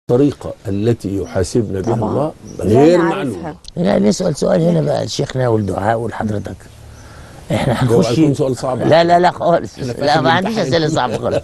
الطريقة التي يحاسبنا بها طبعاً. الله لا غير نعرفها. معلومة لا نسأل سؤال هنا بقى لشيخنا والدعاء ولحضرتك احنا هو هنخش هيكون سؤال صعب لا لا لا خالص إحنا في لا آخر ما عنديش الامتحان. اسئله صعبه خالص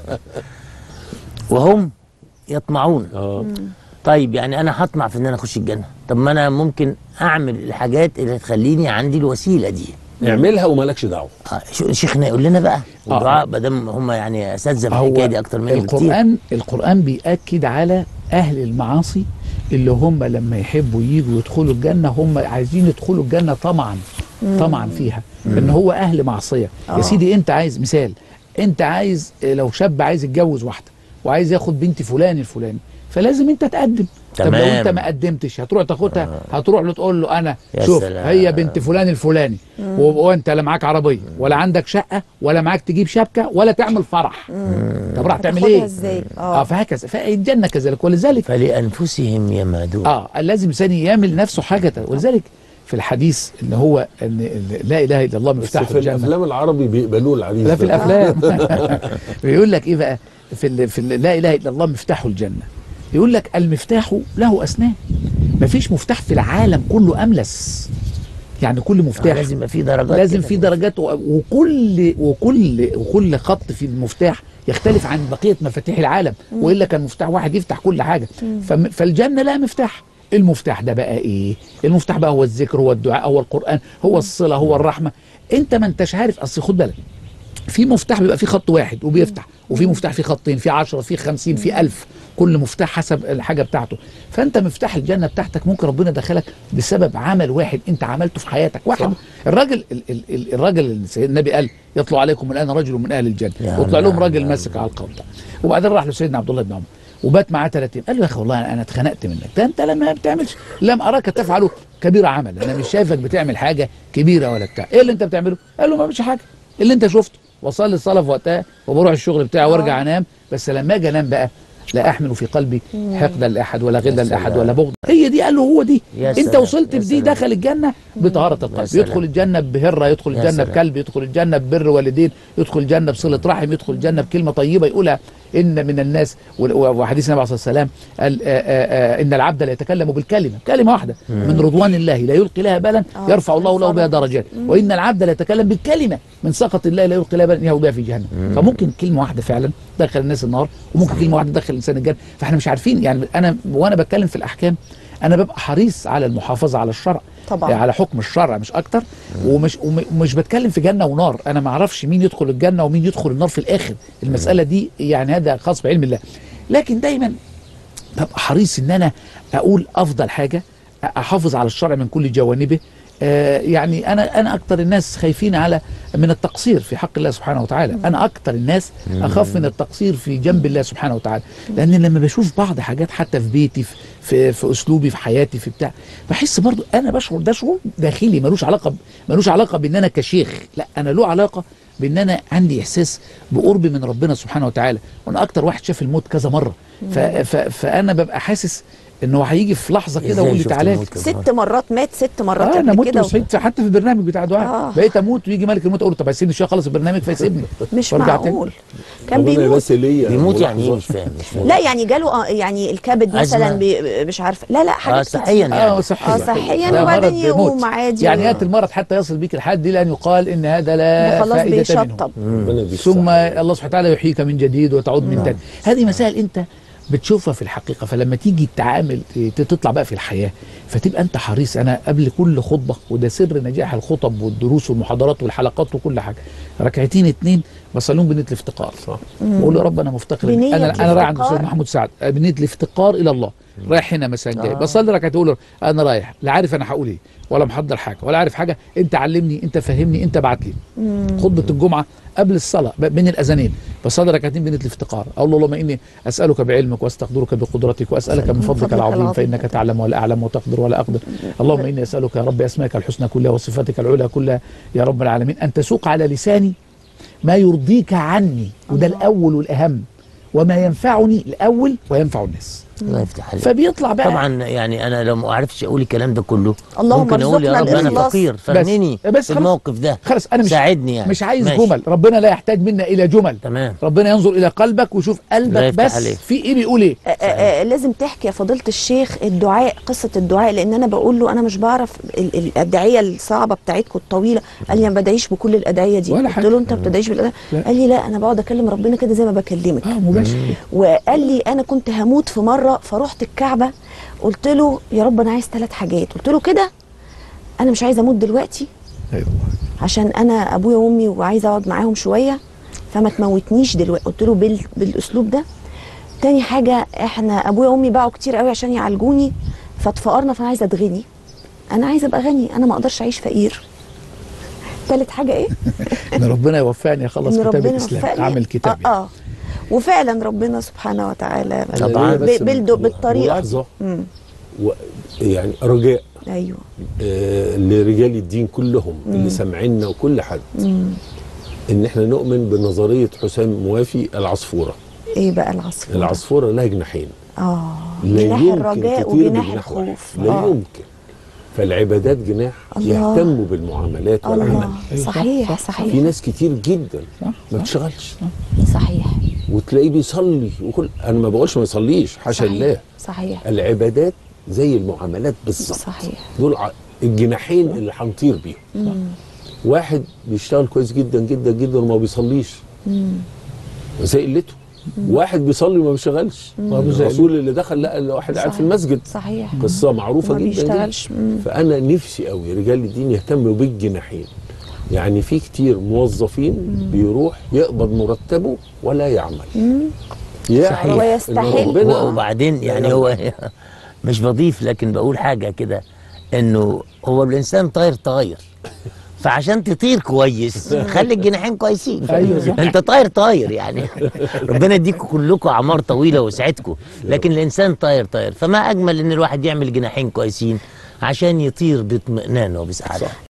وهم يطمعون اه طيب يعني انا هطمع في ان انا اخش الجنه طب ما انا ممكن اعمل الحاجات اللي تخليني عندي الوسيله دي اعملها ومالكش دعوة آه، شو- شيخنا يقول لنا بقى والدعاء ما دام هم يعني اساتذه في هو الحكايه دي اكتر مني بكتير القرآن القرآن بيأكد على أهل المعاصي اللي هم لما يحبوا يجوا يدخلوا الجنة هم عايزين يدخلوا الجنة طمعا طمعا فيها ان هو أهل معصية آه. يا سيدي أنت عايز مثال أنت عايز لو شاب عايز يتجوز واحدة وعايز ياخد بنت فلان الفلاني فلازم أنت تقدم طب لو تمام. انت ما قدمتش هتروح تاخدها هتروح له تقول له انا يا شوف سلام. هي بنت فلان الفلاني و- وانت لا معاك عربيه ولا عندك شقه ولا معاك تجيب شبكه ولا تعمل فرح طب راح تعمل هتاخدها ايه؟ ازاي؟ اه اه فهكذا فالجنه كذلك ولذلك فلانفسهم يمادون اه لازم الانسان يعمل نفسه حاجه ولذلك في الحديث ان هو ان إن لا اله الا الله بس مفتاح في الجنه الافلام العربي بيقبلوه العريس لا في ده. الافلام بيقول لك ايه بقى في ال في ال لا اله الا الله مفتاح الجنه يقول لك المفتاح له اسنان مفيش مفتاح في العالم كله املس يعني كل آه، مفتاح لازم يبقى في درجات لازم كده. في درجات و- وكل وكل وكل خط في المفتاح يختلف عن بقيه مفاتيح العالم والا كان مفتاح واحد يفتح كل حاجه فم- فالجنه لها مفتاح المفتاح ده بقى ايه المفتاح بقى هو الذكر هو الدعاء هو القران هو الصله هو الرحمه انت ما انتش عارف اصل خد بالك في مفتاح بيبقى فيه خط واحد وبيفتح وفي مفتاح فيه خطين في 10 في 50 في 1000 كل مفتاح حسب الحاجه بتاعته فانت مفتاح الجنه بتاعتك ممكن ربنا يدخلك بسبب عمل واحد انت عملته في حياتك واحد صح. الراجل ال ال ال الراجل اللي سيدنا النبي قال يطلع عليكم الان رجل من اهل الجنه يا ويطلع لهم الله، راجل يا ماسك على القبضه وبعدين راح لسيدنا عبد الله بن عمر وبات معاه 30 قال له يا اخي والله انا اتخنقت منك ده انت لما ما بتعملش لم اراك تفعل كبير عمل انا مش شايفك بتعمل حاجه كبيره ولا بتاع ايه اللي انت بتعمله قال له ما بعملش حاجه اللي انت شفته واصلي الصلاه في وقتها وبروح الشغل بتاعي وارجع انام بس لما اجي انام بقى لا احمل في قلبي حقدا لاحد ولا غلا لاحد ولا بغض هي دي قال له هو دي يا انت سلام، وصلت يا في دي سلام. دخل الجنه بطهاره القلب سلام. يدخل الجنه بهره يدخل يا الجنه سلام. بكلب يدخل الجنه ببر والدين يدخل الجنه بصله رحم يدخل الجنه بكلمه طيبه يقولها ان من الناس و- و- وحديث النبي عليه الصلاه والسلام قال آه، آه، آه، ان العبد لا يتكلم بالكلمه كلمه واحده من رضوان الله لا يلقي لها بالا آه، يرفع الله له بها يرفع درجات وان العبد لا يتكلم بالكلمه من سخط الله لا يلقي لها بالا يهوي بها في جهنم فممكن كلمه واحده فعلا تدخل الناس النار وممكن كلمه واحده تدخل الانسان الجنه فاحنا مش عارفين يعني انا وانا بتكلم في الاحكام انا ببقى حريص على المحافظه على الشرع طبعا. على حكم الشرع مش اكتر ومش وم- ومش بتكلم في جنه ونار انا ما اعرفش مين يدخل الجنه ومين يدخل النار في الاخر المساله دي يعني هذا خاص بعلم الله لكن دايما ببقى حريص ان انا اقول افضل حاجه احافظ على الشرع من كل جوانبه آه يعني انا انا اكتر الناس خايفين على من التقصير في حق الله سبحانه وتعالى انا اكتر الناس اخاف من التقصير في جنب الله سبحانه وتعالى لان لما بشوف بعض حاجات حتى في بيتي في في, في اسلوبي في حياتي في بتاع بحس برضو انا بشعر ده شعور داخلي ملوش علاقه ب- ملوش علاقه بان انا كشيخ لا انا له علاقه بان انا عندي احساس بقرب من ربنا سبحانه وتعالى وانا اكتر واحد شاف الموت كذا مره ف ف فانا ببقى حاسس انه هيجي في لحظه كده إزاي ويقول لي شفت تعالى الموت كده؟ ست مرات مات ست مرات آه انا قبل مت كده وصحيت حتى في البرنامج بتاع دعاء آه. بقيت اموت ويجي ملك الموت اقول له طب هيسيبني شويه اخلص البرنامج فيسيبني مش وارجع تاني. معقول كان ربنا بيموت يمثل ليا بيموت يعني ايه ملاحظة. مش فاهم مش فاهم لا يعني جاله آه، يعني الكبد مثلا أزمة. بي مش عارفه لا لا اه حاجات صحيا كتير. يعني اه صحيا اه صحيا ده وبعدين مرض يقوم موت. عادي يعني و- ياتي المرض حتى يصل بك الحد الى ان يقال ان هذا لا ده خلاص فائده منه بيشطب ربنا يديك ثم الصحة. الله سبحانه وتعالى يحييك من جديد وتعود من تاني هذه مسائل انت بتشوفها في الحقيقه فلما تيجي تتعامل ت- تطلع بقى في الحياه فتبقى انت حريص انا قبل كل خطبه وده سر نجاح الخطب والدروس والمحاضرات والحلقات وكل حاجه ركعتين اتنين بصليهم بنيه الافتقار صح. بقول يا رب انا مفتقر بنية انا انا رايح عند الافتقار؟ الاستاذ محمود سعد بنيه الافتقار الى الله رايح هنا مثلا جاي آه. بصلي ركعتين اقول له انا رايح لا عارف انا هقول ايه ولا محضر حاجه ولا عارف حاجه انت علمني انت فهمني انت بعت لي خطبه الجمعه قبل الصلاه ب- بين الاذانين بصلي ركعتين بنيه الافتقار اقول له اللهم اني اسالك بعلمك واستقدرك بقدرتك واسالك من فضلك فضلك العظيم العظيم. فانك تعلم ولا اعلم وتقدر ولا اقدر اللهم اني اسالك يا رب اسماءك الحسنى كلها وصفاتك العلى كلها يا رب العالمين ان تسوق على لساني ما يرضيك عني وده الاول والاهم وما ينفعني الاول وينفع الناس الله يفتح عليك فبيطلع بقى طبعا يعني انا لو ما عرفتش اقول الكلام ده كله اللهم ممكن اقول يا ارزقنا رب انا الإخلاص. فقير فاهمني بس في خلاص. الموقف ده خلاص انا مش ساعدني يعني مش عايز ماشي. جمل ربنا لا يحتاج منا الى جمل تمام ربنا ينظر الى قلبك ويشوف الله قلبك يفتح بس عليك. في ايه بيقول ايه آه، آه، آه، لازم تحكي يا فضيله الشيخ الدعاء قصه الدعاء لان انا بقول له انا مش بعرف ال- ال- الادعيه الصعبه بتاعتكم الطويله قال لي انا ما بدعيش بكل الادعيه دي ولا قلت حاجة. له انت ما بتدعيش بالادعيه لا. قال لي لا انا بقعد اكلم ربنا كده زي ما بكلمك اه مباشر وقال لي انا كنت هموت في مره فرحت الكعبه قلت له يا رب انا عايز ثلاث حاجات قلت له كده انا مش عايزه اموت دلوقتي ايوه عشان انا ابويا وامي وعايزه اقعد معاهم شويه فما تموتنيش دلوقتي قلت له بال... بالاسلوب ده تاني حاجه احنا ابويا وامي باعوا كتير قوي عشان يعالجوني فاتفقرنا فانا عايزه اتغني انا عايزه ابقى غني انا ما اقدرش اعيش فقير تالت حاجه ايه ان ربنا يوفقني اخلص ان كتاب ربنا الاسلام يوفقني. اعمل كتاب اه, آه. وفعلا ربنا سبحانه وتعالى طبعاً. ب- بالد- بالطريقه ملاحظه مم. و يعني رجاء ايوه آه لرجال الدين كلهم اللي سامعيننا وكل حد ان احنا نؤمن بنظريه حسام موافي العصفوره ايه بقى العصفور العصفوره لها جناحين اه لا جناح يمكن الرجاء تطير وجناح بجناح واحد. الخوف لا آه. يمكن فالعبادات جناح الله. يهتموا بالمعاملات والعمل الله أيوة، صح، صحيح صح، في صحيح ناس كتير جدا صح، ما صح. بتشتغلش صحيح وتلاقيه بيصلي وكل انا ما بقولش ما يصليش حاشا صحيح. الله صحيح العبادات زي المعاملات بالظبط صحيح دول ع- الجناحين اللي هنطير بيهم واحد بيشتغل كويس جدا جدا جدا وما بيصليش زي قلته واحد بيصلي وما بيشتغلش الرسول اللي دخل لقى واحد قاعد في صحيح. المسجد صحيح قصه معروفه ما جدا جدا بيشتغلش مم. فانا نفسي قوي رجال الدين يهتموا بالجناحين يعني في كتير موظفين بيروح يقبض مرتبه ولا يعمل يعرف صحيح. إن ويستحل. ربنا وبعدين يعني هو مش بضيف لكن بقول حاجه كده انه هو الانسان طاير طاير فعشان تطير كويس خلي الجناحين كويسين أيوة صح. انت طاير طاير يعني ربنا يديكم كلكم اعمار طويله ويسعدكم لكن الانسان طاير طاير فما اجمل ان الواحد يعمل جناحين كويسين عشان يطير باطمئنان وبسعاده